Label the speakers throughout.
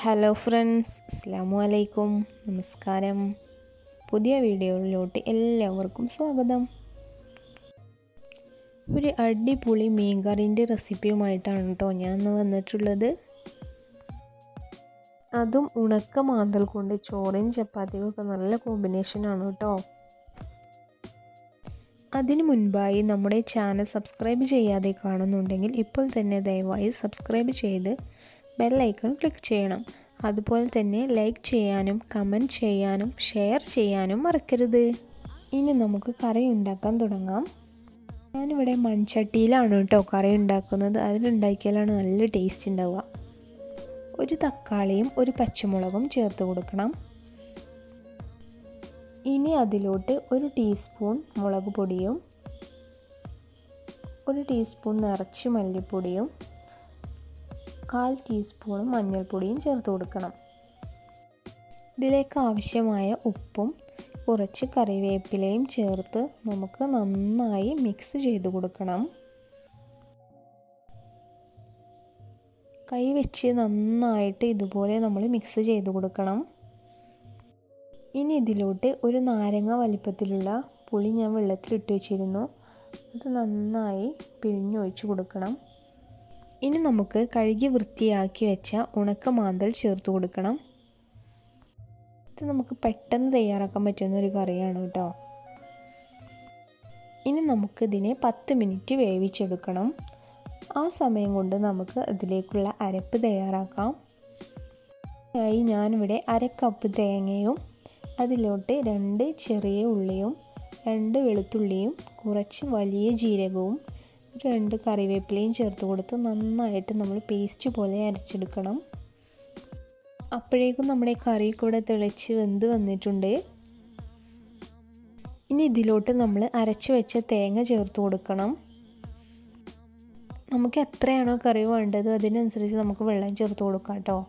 Speaker 1: hello friends അസ്സാമു അലൈക്കും നമസ്കാരം പുതിയ വീഡിയോയിലോട്ട് എല്ലാവർക്കും സ്വാഗതം ഒരു അടിപൊളി മീൻകറിൻ്റെ റെസിപ്പിയുമായിട്ടാണ് കേട്ടോ ഞാൻ ഇന്ന് വന്നിട്ടുള്ളത് അതും ഉണക്ക മാന്തൽ കൊണ്ട് ചോറും ചപ്പാത്തിയും ഒക്കെ നല്ല കോമ്പിനേഷനാണ് കേട്ടോ അതിനു മുൻപായി നമ്മുടെ ചാനൽ സബ്സ്ക്രൈബ് ചെയ്യാതെ കാണുന്നുണ്ടെങ്കിൽ ഇപ്പോൾ തന്നെ ദയവായി സബ്സ്ക്രൈബ് ചെയ്ത് ബെല്ലൈക്കൺ ക്ലിക്ക് ചെയ്യണം അതുപോലെ തന്നെ ലൈക്ക് ചെയ്യാനും കമൻറ്റ് ചെയ്യാനും ഷെയർ ചെയ്യാനും മറക്കരുത് ഇനി നമുക്ക് കറി ഉണ്ടാക്കാൻ തുടങ്ങാം ഞാനിവിടെ മൺചട്ടിയിലാണ് കേട്ടോ കറി ഉണ്ടാക്കുന്നത് അതിലുണ്ടാക്കിയാലാണ് നല്ല ടേസ്റ്റ് ഉണ്ടാവുക ഒരു തക്കാളിയും ഒരു പച്ചമുളകും ചേർത്ത് കൊടുക്കണം ഇനി അതിലോട്ട് ഒരു ടീസ്പൂൺ മുളക് പൊടിയും ഒരു ടീസ്പൂൺ നിറച്ച് മല്ലിപ്പൊടിയും കാൽ ടീസ്പൂൺ മഞ്ഞൾപ്പൊടിയും ചേർത്ത് കൊടുക്കണം ഇതിലേക്ക് ആവശ്യമായ ഉപ്പും കുറച്ച് കറിവേപ്പിലയും ചേർത്ത് നമുക്ക് നന്നായി മിക്സ് ചെയ്ത് കൊടുക്കണം കൈ വെച്ച് നന്നായിട്ട് ഇതുപോലെ നമ്മൾ മിക്സ് ചെയ്ത് കൊടുക്കണം ഇനി ഇതിലോട്ട് ഒരു നാരങ്ങ വലിപ്പത്തിലുള്ള പുളി ഞാൻ വെള്ളത്തിലിട്ട് വെച്ചിരുന്നു അത് നന്നായി പിഴിഞ്ഞൊഴിച്ച് കൊടുക്കണം ഇനി നമുക്ക് കഴുകി വൃത്തിയാക്കി വെച്ച ഉണക്ക മാന്തൽ ചേർത്ത് കൊടുക്കണം ഇത് നമുക്ക് പെട്ടെന്ന് തയ്യാറാക്കാൻ പറ്റുന്ന ഒരു കറിയാണ് കേട്ടോ ഇനി നമുക്കിതിനെ പത്ത് മിനിറ്റ് വേവിച്ചെടുക്കണം ആ സമയം കൊണ്ട് നമുക്ക് അതിലേക്കുള്ള അരപ്പ് തയ്യാറാക്കാം ആയി ഞാനിവിടെ അര കപ്പ് തേങ്ങയും അതിലോട്ട് രണ്ട് ചെറിയ ഉള്ളിയും രണ്ട് വെളുത്തുള്ളിയും കുറച്ച് വലിയ ജീരകവും രണ്ട് കറിവേപ്പിലയും ചേർത്ത് കൊടുത്ത് നന്നായിട്ട് നമ്മൾ പേസ്റ്റ് പോലെ അരച്ചെടുക്കണം അപ്പോഴേക്കും നമ്മുടെ കറി കൂടെ തിളച്ച് വെന്ത് വന്നിട്ടുണ്ട് ഇനി ഇതിലോട്ട് നമ്മൾ അരച്ച് വെച്ച തേങ്ങ ചേർത്ത് കൊടുക്കണം നമുക്ക് എത്രയാണോ കറി വേണ്ടത് അതിനനുസരിച്ച് നമുക്ക് വെള്ളം ചേർത്ത് കൊടുക്കാം കേട്ടോ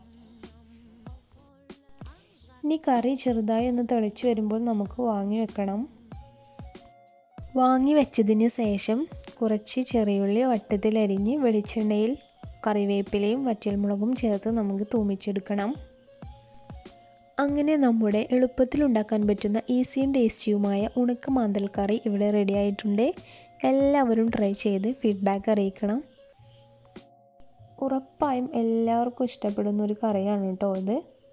Speaker 1: ഇനി കറി ചെറുതായി ഒന്ന് തിളച്ച് വരുമ്പോൾ നമുക്ക് വാങ്ങി വെക്കണം വാങ്ങി വെച്ചതിന് ശേഷം കുറച്ച് ചെറിയുള്ളി വട്ടത്തിലരിഞ്ഞ് വെളിച്ചെണ്ണയിൽ കറിവേപ്പിലയും വറ്റൽമുളകും ചേർത്ത് നമുക്ക് തൂമിച്ചെടുക്കണം അങ്ങനെ നമ്മുടെ എളുപ്പത്തിൽ ഉണ്ടാക്കാൻ പറ്റുന്ന ഈസിയും ടേസ്റ്റിയുമായ ഉണക്ക മാന്തൽ കറി ഇവിടെ റെഡി ആയിട്ടുണ്ട് എല്ലാവരും ട്രൈ ചെയ്ത് ഫീഡ്ബാക്ക് അറിയിക്കണം ഉറപ്പായും എല്ലാവർക്കും ഇഷ്ടപ്പെടുന്ന ഒരു കറിയാണ് കേട്ടോ ഇത്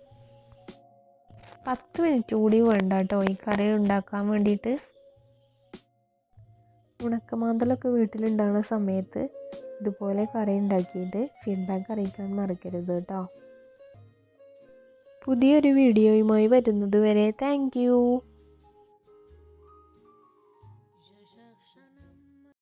Speaker 1: പത്ത് മിനിറ്റ് കൂടി വേണ്ട കേട്ടോ ഈ കറി ഉണ്ടാക്കാൻ വേണ്ടിയിട്ട് ഉണക്കമാന്തലൊക്കെ വീട്ടിലുണ്ടാകുന്ന സമയത്ത് ഇതുപോലെ കറി ഉണ്ടാക്കിയിട്ട് ഫീഡ്ബാക്ക് അറിയിക്കാൻ മറക്കരുത് കേട്ടോ പുതിയൊരു വീഡിയോയുമായി വരുന്നത് വരെ താങ്ക്